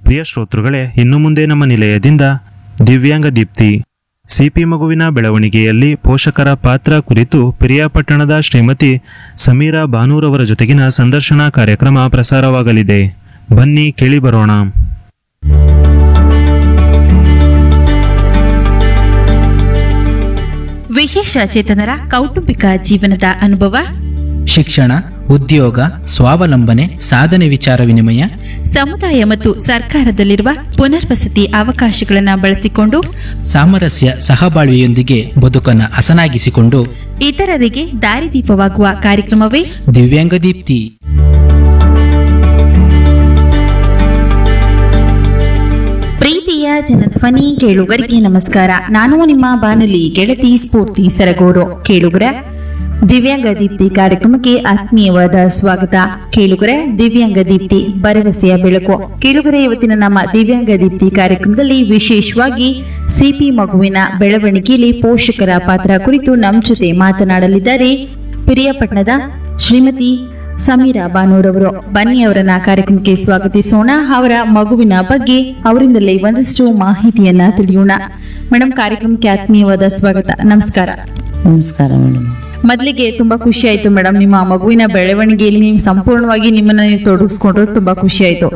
ಪ್ರಿಯ ಶ್ರೋತೃಗಳೇ ಇನ್ನು ಮುಂದೆ ನಮ್ಮ ನಿಲಯದಿಂದ ದಿವ್ಯಾಂಗ ದೀಪ್ತಿ ಸಿಪಿ ಮಗುವಿನ ಬೆಳವಣಿಗೆಯಲ್ಲಿ ಪೋಷಕರ ಪಾತ್ರ ಕುರಿತು ಪಿರಿಯಾಪಟ್ಟಣದ ಶ್ರೀಮತಿ ಸಮೀರಾ ಬಾನೂರವರ ಜೊತೆಗಿನ ಸಂದರ್ಶನ ಕಾರ್ಯಕ್ರಮ ಪ್ರಸಾರವಾಗಲಿದೆ ಬನ್ನಿ ಕೇಳಿ ಬರೋಣ ವಿಶೇಷ ಚೇತನರ ಕೌಟುಂಬಿಕ ಜೀವನದ ಅನುಭವ ಶಿಕ್ಷಣ ಉದ್ಯೋಗ ಸ್ವಾವಲಂಬನೆ ಸಾಧನೆ ವಿಚಾರ ವಿನಿಮಯ ಸಮುದಾಯ ಮತ್ತು ಸರ್ಕಾರದಲ್ಲಿರುವ ಪುನರ್ವಸತಿ ಅವಕಾಶಗಳನ್ನು ಬಳಸಿಕೊಂಡು ಸಾಮರಸ್ಯ ಸಹಬಾಳ್ವೆಯೊಂದಿಗೆ ಬದುಕನ್ನು ಹಸನಾಗಿಸಿಕೊಂಡು ಇತರರಿಗೆ ದಾರಿದೀಪವಾಗುವ ಕಾರ್ಯಕ್ರಮವೇ ದಿವ್ಯಾಂಗ ದೀಪ್ತಿ ಪ್ರೀತಿಯ ಜನಧ್ವನಿ ಕೇಳುಗರಿಗೆ ನಮಸ್ಕಾರ ನಾನು ನಿಮ್ಮ ಬಾನುಲಿ ಗೆಳತಿ ಸ್ಫೂರ್ತಿ ಸರಗೂರು ಕೇಳುಗರ ದಿವ್ಯಾಂಗ ದೀಪ್ತಿ ಕಾರ್ಯಕ್ರಮಕ್ಕೆ ಆತ್ಮೀಯವಾದ ಸ್ವಾಗತ ಕೇಳುಗರ ದಿವ್ಯಾಂಗ ದೀಪ್ತಿ ಭರವಸೆಯ ಬೆಳಕು ಕೇಳುಗರ ಇವತ್ತಿನ ನಮ್ಮ ದಿವ್ಯಾಂಗ ದೀಪ್ತಿ ಕಾರ್ಯಕ್ರಮದಲ್ಲಿ ವಿಶೇಷವಾಗಿ ಸಿಪಿ ಮಗುವಿನ ಬೆಳವಣಿಗೆಯಲ್ಲಿ ಪೋಷಕರ ಪಾತ್ರ ಕುರಿತು ನಮ್ಮ ಜೊತೆ ಮಾತನಾಡಲಿದ್ದಾರೆ ಪಿರಿಯಾಪಟ್ಟಣದ ಶ್ರೀಮತಿ ಸಮೀರಾ ಬಾನೂರವರು ಬನ್ನಿ ಅವರನ್ನ ಕಾರ್ಯಕ್ರಮಕ್ಕೆ ಸ್ವಾಗತಿಸೋಣ ಅವರ ಮಗುವಿನ ಬಗ್ಗೆ ಅವರಿಂದಲೇ ಒಂದಷ್ಟು ಮಾಹಿತಿಯನ್ನ ತಿಳಿಯೋಣ ಮೇಡಮ್ ಕಾರ್ಯಕ್ರಮಕ್ಕೆ ಆತ್ಮೀಯವಾದ ಸ್ವಾಗತ ನಮಸ್ಕಾರ ನಮಸ್ಕಾರ ಮೇಡಮ್ ಮೊದಲಿಗೆ ತುಂಬಾ ಖುಷಿ ಆಯ್ತು ಮೇಡಮ್ ನಿಮ್ಮ ಮಗುವಿನ ಬೆಳವಣಿಗೆಯಲ್ಲಿ ನೀವು ಸಂಪೂರ್ಣವಾಗಿ ನಿಮ್ಮನ್ನ ನೀವು ತೊಡಗಿಸ್ಕೊಂಡ್ರು ತುಂಬಾ ಖುಷಿ ಆಯ್ತು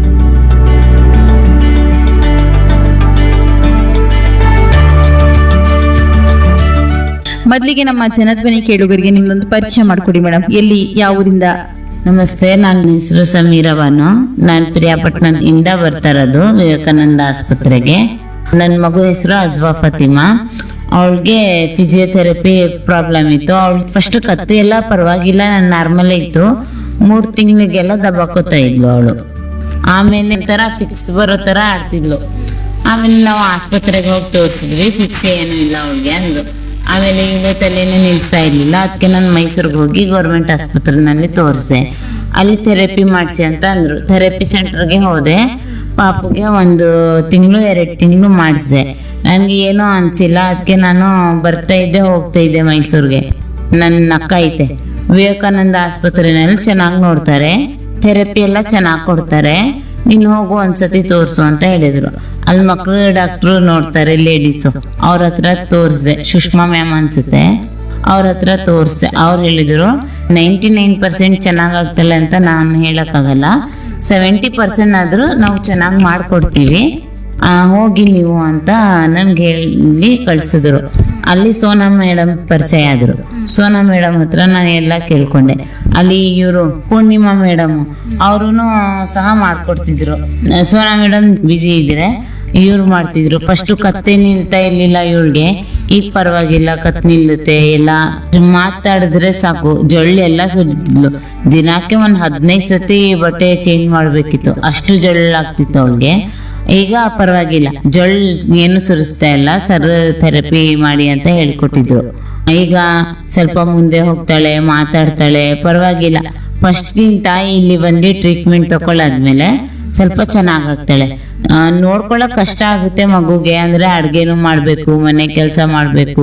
ಮೊದಲಿಗೆ ನಮ್ಮ ಜನಧ್ವನಿ ಕೇಳುಗರಿಗೆ ನಿಮ್ಮೊಂದು ಪರಿಚಯ ಮಾಡ್ಕೊಡಿ ಮೇಡಮ್ ಎಲ್ಲಿ ಯಾವ ಊರಿಂದ ನಮಸ್ತೆ ನನ್ನ ಹೆಸರು ಸಮೀರ ಬಾನು ನಾನು ಪ್ರಿಯಾಪಟ್ಟಣದಿಂದ ಬರ್ತಾ ಇರೋದು ವಿವೇಕಾನಂದ ಆಸ್ಪತ್ರೆಗೆ ನನ್ನ ಮಗು ಹೆಸರು ಅಜ್ವಾ ಫತಿಮಾ ಅವಳಿಗೆ ಫಿಸಿಯೋಥೆರಪಿ ಪ್ರಾಬ್ಲಮ್ ಇತ್ತು ಅವಳು ಫಸ್ಟ್ ಕತ್ತು ಎಲ್ಲ ಪರವಾಗಿಲ್ಲ ನಾನು ನಾರ್ಮಲ್ ಇತ್ತು ಮೂರು ತಿಂಗಳಿಗೆಲ್ಲ ದಬಾಕೋತಾ ಇದ್ಲು ಅವಳು ಆಮೇಲೆ ಥರ ಫಿಕ್ಸ್ ಬರೋ ಥರ ಆಡ್ತಿದ್ಲು ಆಮೇಲೆ ನಾವು ಆಸ್ಪತ್ರೆಗೆ ಹೋಗಿ ತೋರಿಸಿದ್ವಿ ಫಿಕ್ಸ್ ಏನೂ ಇಲ್ಲ ಅವಳಿಗೆ ಅಂದ್ರು ಆಮೇಲೆ ಇವಳು ತಲೆನೇ ನಿಲ್ಸ್ತಾ ಇರ್ಲಿಲ್ಲ ಅದಕ್ಕೆ ನಾನು ಮೈಸೂರಿಗೆ ಹೋಗಿ ಗೌರ್ಮೆಂಟ್ ಆಸ್ಪತ್ರೆನಲ್ಲಿ ತೋರಿಸಿದೆ ಅಲ್ಲಿ ಥೆರಪಿ ಮಾಡಿಸಿ ಅಂತ ಅಂದ್ರು ಥೆರಪಿ ಸೆಂಟರ್ಗೆ ಹೋದೆ ಪಾಪುಗೆ ಒಂದು ತಿಂಗಳು ಎರಡು ತಿಂಗಳು ಮಾಡಿಸಿದೆ ನನಗೆ ಏನೂ ಅನಿಸಿಲ್ಲ ಅದಕ್ಕೆ ನಾನು ಬರ್ತಾ ಇದ್ದೆ ಹೋಗ್ತಾ ಇದ್ದೆ ಮೈಸೂರಿಗೆ ನನ್ನ ಅಕ್ಕ ಐತೆ ವಿವೇಕಾನಂದ ಆಸ್ಪತ್ರೆನಲ್ಲಿ ಚೆನ್ನಾಗಿ ನೋಡ್ತಾರೆ ಥೆರಪಿ ಎಲ್ಲ ಚೆನ್ನಾಗಿ ಕೊಡ್ತಾರೆ ನೀನು ಹೋಗು ಒಂದ್ಸತಿ ತೋರಿಸು ಅಂತ ಹೇಳಿದ್ರು ಅಲ್ಲಿ ಮಕ್ಕಳು ಡಾಕ್ಟ್ರು ನೋಡ್ತಾರೆ ಲೇಡೀಸು ಅವ್ರ ಹತ್ರ ತೋರಿಸ್ದೆ ಸುಷ್ಮಾ ಮ್ಯಾಮ್ ಅನ್ಸುತ್ತೆ ಅವ್ರ ಹತ್ರ ತೋರಿಸ್ದೆ ಅವ್ರು ಹೇಳಿದ್ರು ನೈಂಟಿ ನೈನ್ ಪರ್ಸೆಂಟ್ ಚೆನ್ನಾಗಿ ಆಗ್ತಲ್ಲ ಅಂತ ನಾನು ಹೇಳಕ್ಕಾಗಲ್ಲ ಸೆವೆಂಟಿ ಪರ್ಸೆಂಟ್ ಆದರೂ ನಾವು ಚೆನ್ನಾಗಿ ಮಾಡಿಕೊಡ್ತೀವಿ ಆ, ಹೋಗಿ ನೀವು ಅಂತ ನನ್ಗೆ ಹೇಳಿ ಕಳ್ಸಿದ್ರು ಅಲ್ಲಿ ಸೋನಾ ಮೇಡಮ್ ಪರಿಚಯ ಆದ್ರು ಸೋನಾ ಮೇಡಮ್ ಹತ್ರ ನಾನು ಎಲ್ಲ ಕೇಳ್ಕೊಂಡೆ ಅಲ್ಲಿ ಇವರು ಪೂರ್ಣಿಮಾ ಮೇಡಮ್ ಅವರು ಸಹ ಮಾಡ್ಕೊಡ್ತಿದ್ರು ಸೋನಾ ಮೇಡಮ್ ಬ್ಯುಸಿ ಇದ್ರೆ ಇವ್ರು ಮಾಡ್ತಿದ್ರು ಫಸ್ಟ್ ಕತ್ತೆ ನಿಲ್ತಾ ಇರ್ಲಿಲ್ಲ ಇವಳಿಗೆ ಈಗ ಪರವಾಗಿಲ್ಲ ಕತ್ ನಿಲ್ಲುತ್ತೆ ಎಲ್ಲ ಮಾತಾಡಿದ್ರೆ ಸಾಕು ಜೊಳ್ಳು ಎಲ್ಲ ಸುರಿತಿದ್ಲು ದಿನಕ್ಕೆ ಒಂದ್ ಹದಿನೈದು ಸತಿ ಬಟ್ಟೆ ಚೇಂಜ್ ಮಾಡ್ಬೇಕಿತ್ತು ಅಷ್ಟು ಜೊಳ್ಳಾಗ್ತಿತ್ತು ಅವಳಿಗೆ ಈಗ ಪರವಾಗಿಲ್ಲ ಜೊಳ್ ಏನು ಸುರಿಸ್ತಾ ಇಲ್ಲ ಸರ್ ಥೆರಪಿ ಮಾಡಿ ಅಂತ ಹೇಳ್ಕೊಟ್ಟಿದ್ರು ಈಗ ಸ್ವಲ್ಪ ಮುಂದೆ ಹೋಗ್ತಾಳೆ ಮಾತಾಡ್ತಾಳೆ ಪರವಾಗಿಲ್ಲ ಫಸ್ಟ್ಗಿಂತ ಇಲ್ಲಿ ಬಂದು ಟ್ರೀಟ್ಮೆಂಟ್ ತಗೊಳ್ಳಾದ್ಮೇಲೆ ಸ್ವಲ್ಪ ಚೆನ್ನಾಗಾಗ್ತಾಳೆ ಆ, ನೋಡ್ಕೊಳಕ್ ಕಷ್ಟ ಆಗುತ್ತೆ ಮಗುಗೆ ಅಂದ್ರೆ ಅಡ್ಗೆನೂ ಮಾಡ್ಬೇಕು ಮನೆ ಕೆಲಸ ಮಾಡ್ಬೇಕು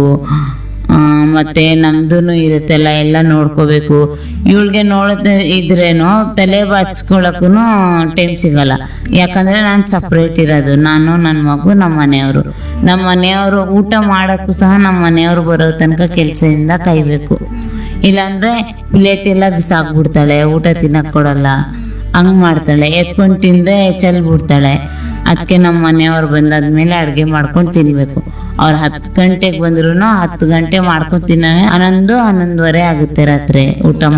ಆ, ಮತ್ತೆ ನಮ್ದುನು ಇರುತ್ತಲ್ಲ ಎಲ್ಲ ನೋಡ್ಕೋಬೇಕು ಇವಳಿಗೆ ನೋಡೋದ್ ಇದ್ರೇನು ತಲೆ ಬಾಚ್ಕೊಳಕ್ಕೂ ಟೈಮ್ ಸಿಗಲ್ಲ ಯಾಕಂದ್ರೆ ನಾನು ಸಪ್ರೇಟ್ ಇರೋದು ನಾನು ನನ್ನ ಮಗು ನಮ್ಮ ಮನೆಯವರು ನಮ್ಮ ಮನೆಯವರು ಊಟ ಮಾಡೋಕ್ಕೂ ಸಹ ನಮ್ಮ ಮನೆಯವರು ಬರೋ ತನಕ ಕೆಲಸದಿಂದ ಕಾಯ್ಬೇಕು ಇಲ್ಲಾಂದ್ರೆ ಪ್ಲೇಟ್ ಎಲ್ಲ ಬಿಸಾಕ್ಬಿಡ್ತಾಳೆ ಊಟ ತಿನ್ನಕ್ ಕೊಡಲ್ಲ ಹಂಗ್ ಮಾಡ್ತಾಳೆ ಎತ್ಕೊಂಡು ತಿಂದ್ರೆ ಚೆಲ್ ಬಿಡ್ತಾಳೆ ಅದಕ್ಕೆ ನಮ್ಮ ಮನೆಯವ್ರು ಬಂದಾದ್ಮೇಲೆ ಅಡುಗೆ ಮಾಡ್ಕೊಂಡು ತಿನ್ಬೇಕು ಅವ್ರು ಹತ್ತು ಗಂಟೆಗೆ ಬಂದ್ರು ಹತ್ತು ಗಂಟೆ ಮಾಡ್ಕೊಂಡು ತಿನ್ನ ಹನ್ನೊಂದು ಹನ್ನೊಂದುವರೆ ಆಗುತ್ತೆ ರಾತ್ರಿ ಊಟ